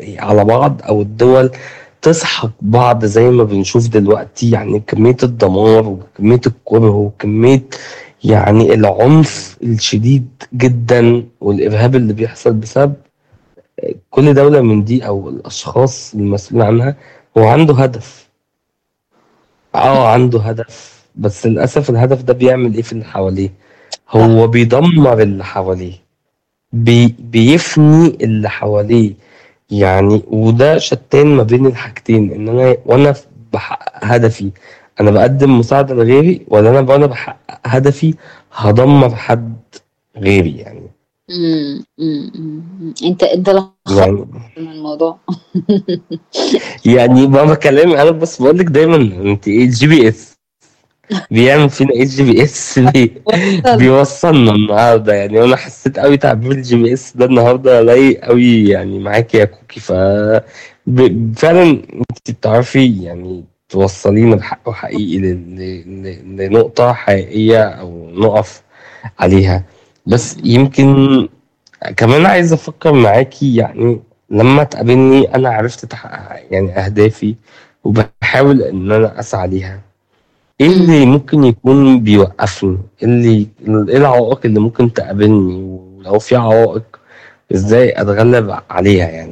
على بعض او الدول تسحق بعض زي ما بنشوف دلوقتي يعني كمية الدمار وكمية الكره وكمية يعني العنف الشديد جدا والإرهاب اللي بيحصل بسبب كل دولة من دي أو الأشخاص المسؤول عنها هو عنده هدف اه عنده هدف بس للأسف الهدف ده بيعمل ايه في اللي حواليه هو بيدمر اللي حواليه بي بيفني اللي حواليه يعني وده شتان ما بين الحاجتين ان انا وانا بحقق هدفي انا بقدم مساعدة لغيري ولا انا وانا بحقق هدفي هدمر حد غيري يعني امم امم أمم. انت انت لخصت يعني من الموضوع يعني ما بكلمك انا بس بقول لك دايما انت ايه الجي بي اس بيعمل فينا ايه الجي بي اس بي وصل بيوصلنا النهارده يعني وانا حسيت قوي تعبير الجي بي اس ده النهارده لايق قوي يعني معاكي يا كوكي ف ب- فعلا انت بتعرفي يعني توصلينا بحق حقيقي ل- ل- ل- لنقطة حقيقية أو نقف عليها بس يمكن كمان عايز أفكر معاكي يعني لما تقابلني أنا عرفت أتحقق يعني أهدافي وبحاول إن أنا أسعى ليها إيه امم اللي ممكن يكون بيوقفني؟ إيه اللي إيه العوائق اللي ممكن تقابلني ولو في عوائق إزاي أتغلب عليها يعني؟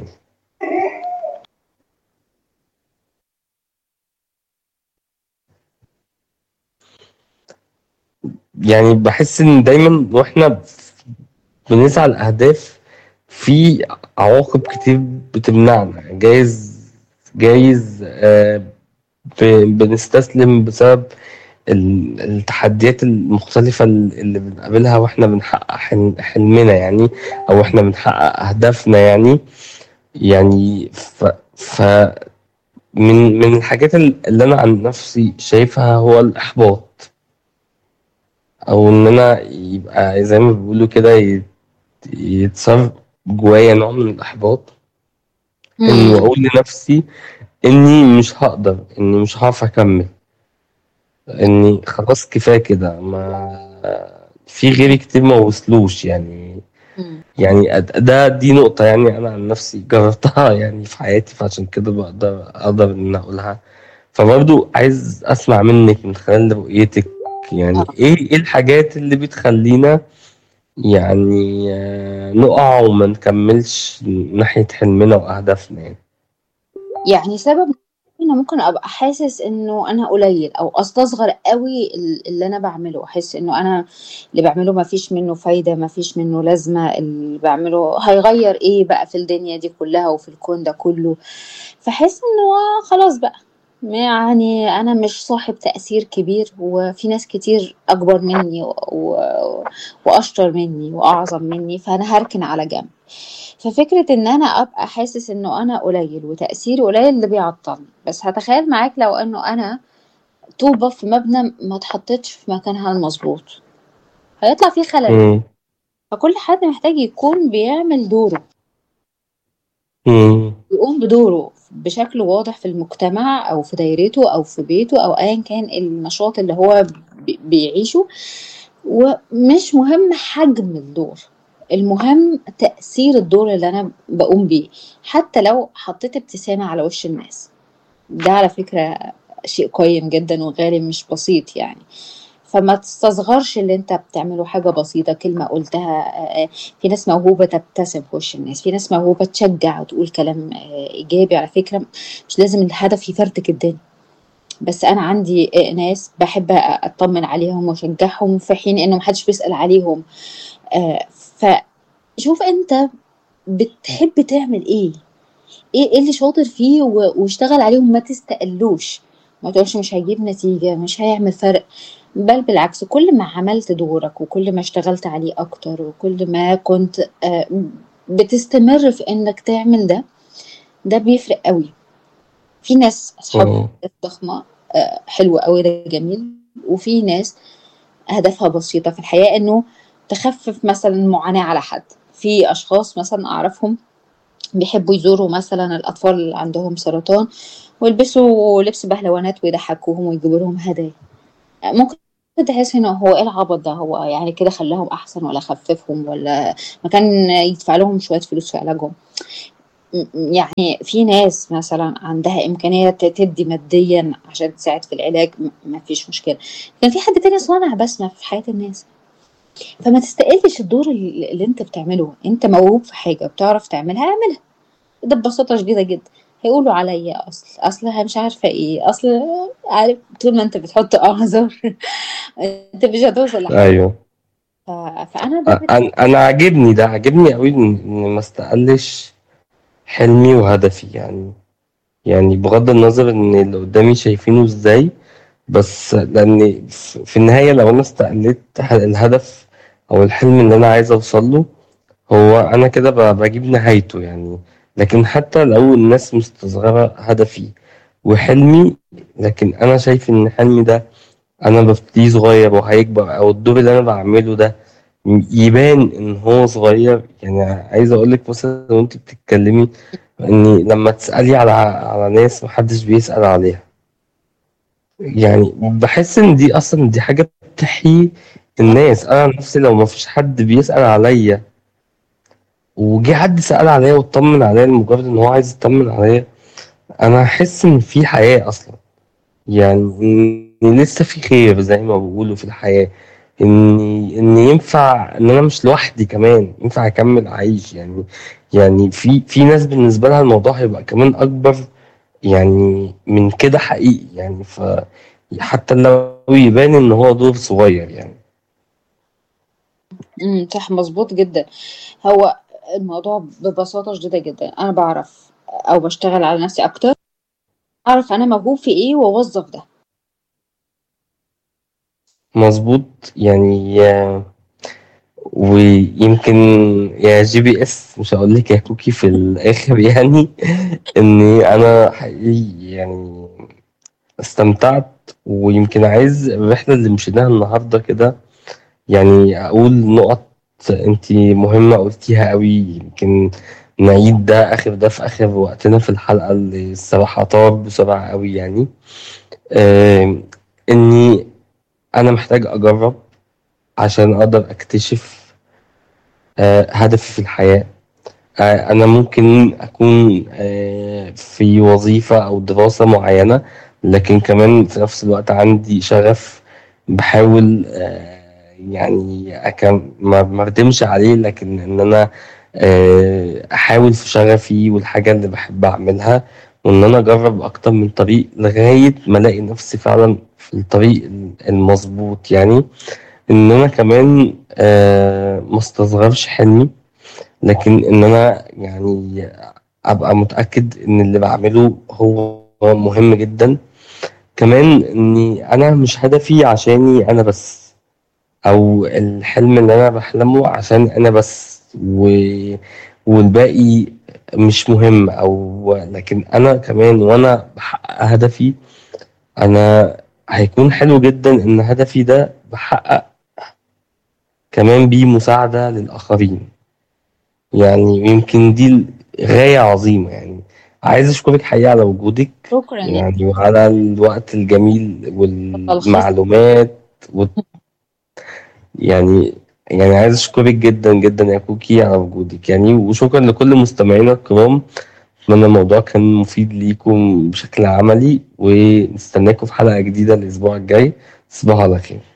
يعني بحس إن دايما وإحنا بنسعى لأهداف في عواقب كتير بتمنعنا جايز جايز آه، ب- بنستسلم بسبب ال- التحديات المختلفة اللي بنقابلها واحنا بنحقق حلم- حلمنا يعني او احنا بنحقق اهدافنا يعني يعني ف, ف من من الحاجات اللي انا عن نفسي شايفها هو الاحباط او ان انا يبقى زي ما بيقولوا كده يت- يتصاب جوايا نوع من الاحباط اني امم اقول لنفسي اني مش هقدر اني مش هعرف اكمل اني خلاص كفايه كده ما في غيري كتير ما وصلوش يعني أمم. يعني أد- ده دي نقطة يعني أنا عن نفسي جربتها يعني في حياتي فعشان كده بقدر أقدر إن أنا أقولها فبرضو عايز أسمع منك من خلال رؤيتك يعني اه إيه إيه الحاجات اللي بتخلينا يعني آه، نقع وما نكملش ناحية حلمنا وأهدافنا يعني يعني سبب انا ممكن ابقى حاسس انه انا قليل او استصغر قوي ال- اللي انا بعمله احس انه انا اللي بعمله ما فيش منه فايدة ما فيش منه لازمة اللي بعمله هيغير ايه بقى في الدنيا دي كلها وفي الكون ده كله فحس انه آه خلاص بقى يعني انا مش صاحب تأثير كبير وفي ناس كتير اكبر مني و... و... واشطر مني واعظم مني فانا هركن على جنب ففكرة ان انا ابقى حاسس انه انا قليل وتأثيري قليل اللي بيعطلني بس هتخيل معاك لو انه انا طوبة في مبنى ما اتحطتش في مكانها المظبوط هيطلع فيه خلل مم. فكل حد محتاج يكون بيعمل دوره مم. يقوم بدوره بشكل واضح في المجتمع او في دايرته او في بيته او ايا كان النشاط اللي هو بي- بيعيشه ومش مهم حجم الدور المهم تأثير الدور اللي أنا بقوم بيه حتى لو حطيت ابتسامة على وش الناس ده على فكرة شيء قيم جدا وغالي مش بسيط يعني فما تستصغرش اللي انت بتعمله حاجة بسيطة كلمة قلتها آه، آه، في ناس موهوبة تبتسم في وش الناس في ناس موهوبة تشجع وتقول كلام آه، إيجابي على فكرة مش لازم الهدف يفرتك الدنيا بس انا عندي آه، ناس بحب اطمن عليهم واشجعهم في حين انه محدش بيسأل عليهم آه، فشوف انت بتحب تعمل ايه ايه إيه اللي شاطر فيه و- واشتغل عليهم ما تستقلوش ما تقولش مش هيجيب نتيجة مش هيعمل فرق بل بالعكس كل ما عملت دورك وكل ما اشتغلت عليه اكتر وكل ما كنت آه، بتستمر في انك تعمل ده ده بيفرق قوي في ناس اصحاب مم. أهداف ضخمة آه، حلوة قوي ده جميل وفي ناس هدفها بسيطة في الحياة انه تخفف مثلا معاناة على حد في اشخاص مثلا اعرفهم بيحبوا يزوروا مثلا الاطفال اللي عندهم سرطان ويلبسوا لبس بهلوانات ويضحكوهم ويجيبوا لهم هدايا ممكن تحس انه هو ايه العبط ده هو يعني كده خلاهم احسن ولا خففهم ولا ما كان يدفع لهم شوية فلوس في علاجهم يعني في ناس مثلا عندها إمكانية تدي ماديا عشان تساعد في العلاج ما فيش مشكلة كان في حد تاني صانع بسمة في حياة الناس فما تستقلش الدور اللي انت بتعمله انت موهوب في حاجة بتعرف تعملها اعملها ده ببساطة شديدة جدا هيقولوا عليا اصل اصلها مش عارفة ايه اصل عارف طول ما انت بتحط اعذار انت مش هتوصل لحاجة ايوه ف... فانا ده بت... انا انا عاجبني ده عاجبني قوي ان إن ما استقلش حلمي وهدفي يعني يعني بغض النظر ان اللي قدامي شايفينه ازاي بس لان في في النهاية لو انا استقلت الهدف او الحلم اللي انا عايز اوصل له هو انا كده ب- بجيب نهايته يعني لكن حتى لو الناس مستصغرة هدفي وحلمي لكن انا شايف ان حلمي ده انا ببتديه صغير وهيكبر او الدور اللي انا بعمله ده يبان ان هو صغير يعني عايز اقول لك مثلا وانت بتتكلمي اني لما تسالي على على ناس محدش بيسال عليها يعني بحس ان دي اصلا دي حاجه بتحيي الناس انا عن نفسي لو ما فيش حد بيسال عليا وجه حد سال عليا واطمن عليا لمجرد ان هو عايز يطمن عليا انا هحس ان في حياه اصلا يعني ان لسه في خير زي ما بيقولوا في الحياه ان ان ينفع ان انا مش لوحدي كمان ينفع اكمل اعيش يعني يعني في في ناس بالنسبه لها الموضوع هيبقى كمان اكبر يعني من كده حقيقي يعني ف حتى لو يبان ان هو دور صغير يعني امم صح مظبوط جدا هو الموضوع ببساطة شديدة جدا انا بعرف او بشتغل على نفسي اكتر اعرف انا موهوب في ايه واوظف ده مظبوط يعني آه، ويمكن يا جي بي اس مش هقول لك يا كوكي في الاخر يعني اني انا حقيقي يعني استمتعت ويمكن عايز الرحله اللي مشيناها النهارده كده يعني اقول نقط انتي مهمه قلتيها قوي يمكن نعيد ده اخر ده في اخر وقتنا في الحلقه اللي الصراحه طار بسرعه قوي يعني آه اني انا محتاج اجرب عشان اقدر اكتشف آه هدفي في الحياه آه، أنا ممكن أكون آه، في وظيفة أو دراسة معينة لكن كمان في نفس الوقت عندي شغف بحاول آه، يعني أكم ما ما أردمش عليه لكن إن أنا آه، أحاول في شغفي والحاجة اللي بحب أعملها وإن أنا أجرب أكتر من طريق لغاية ما ألاقي نفسي فعلا في الطريق المظبوط يعني إن أنا كمان آه، ما استصغرش حلمي لكن ان انا يعني ابقى متاكد ان اللي بعمله هو مهم جدا كمان اني انا مش هدفي عشاني انا بس او الحلم اللي انا بحلمه عشان انا بس و... والباقي مش مهم او لكن انا كمان وانا بحقق هدفي انا هيكون حلو جدا ان هدفي ده بحقق كمان بيه مساعدة للآخرين يعني يمكن دي غاية عظيمة يعني عايز أشكرك حقيقة على وجودك شكرا يا يعني وعلى الوقت الجميل الخص والمعلومات و... يعني يعني عايز أشكرك جدا جدا يا كوكي على وجودك يعني وشكرا لكل مستمعينا الكرام أتمنى الموضوع كان مفيد ليكم بشكل عملي ونستناكم في حلقة جديدة الأسبوع الجاي تصبحوا على خير